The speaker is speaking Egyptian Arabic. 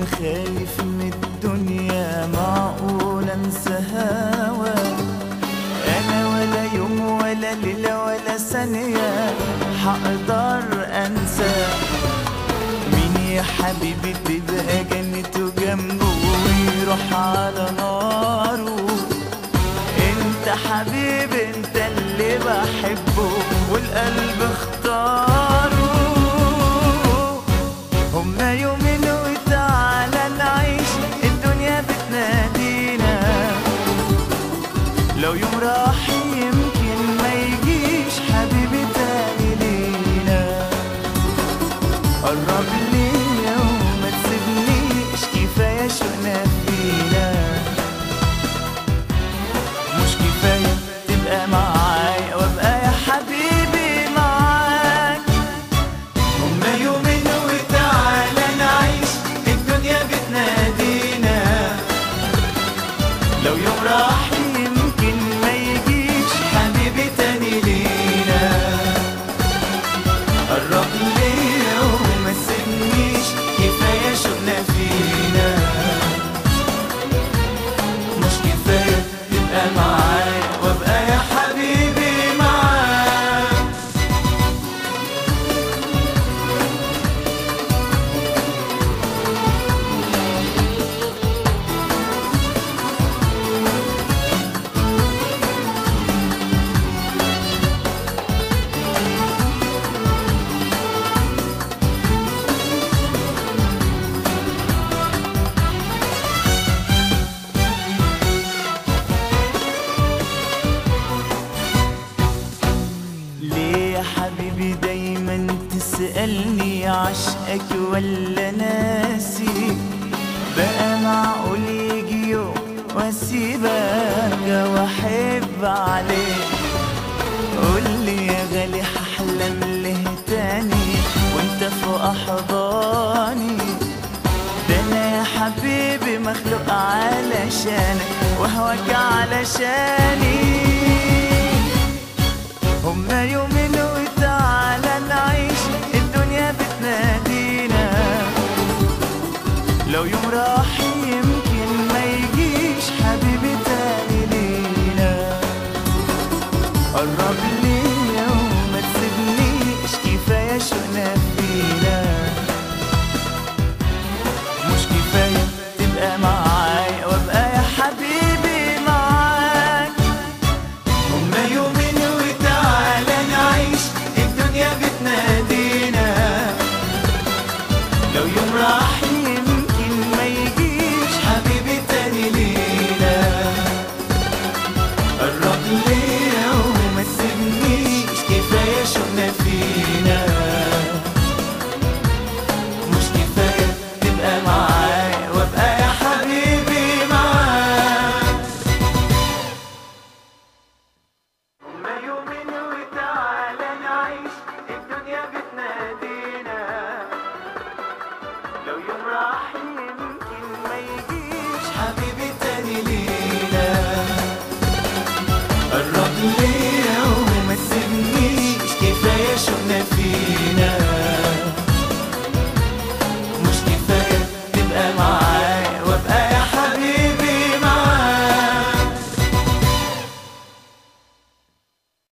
خايف من الدنيا معقول انسى هواك انا ولا يوم ولا ليلة ولا ثانية حقدر انساك مين يا حبيبي تبقى جنته جنبه ويروح على ناره انت حبيبي انت اللي بحبه والقلب اختاره هما يومين وتعالى نعيش الدنيا بتنادينا لو يوم راح يمكن ما يجيش حبيبي تاني لينا قرب ليا وما تسيبنيش كفاية شوقنا فينا مش كفاية تبقى معايا وابقى يا حبيبي معاك هما يومين وتعالى نعيش الدنيا بتنادينا لو يوم راح يمكن ما يجيش حبيبي تاني لينا قرب ليا وما تسيبنيش كفاية شوقنا فينا مش كفاية تبقى معايا وابقى يا حبيبي معاك ليه يا حبيبي دايما تسألني عشقك ولا ناسي بقى معقول يجي يوم واسيبك واحب عليك قولي يا غالي هحلم ليه تاني وانت فوق احضاني ده انا يا حبيبي مخلوق علشانك وهواك علشاني هما يومين وتعالى نعيش الدنيا بتنادينا لو يوم راح يمكن ما يجيش حبيبي تاني لينا قرب ليا وما تسيبنيش كفاية شوقنا فينا مش كفاية تبقى معايا وابقى يا حبيبي معاك هما يومين وتعالى نعيش الدنيا بتنادينا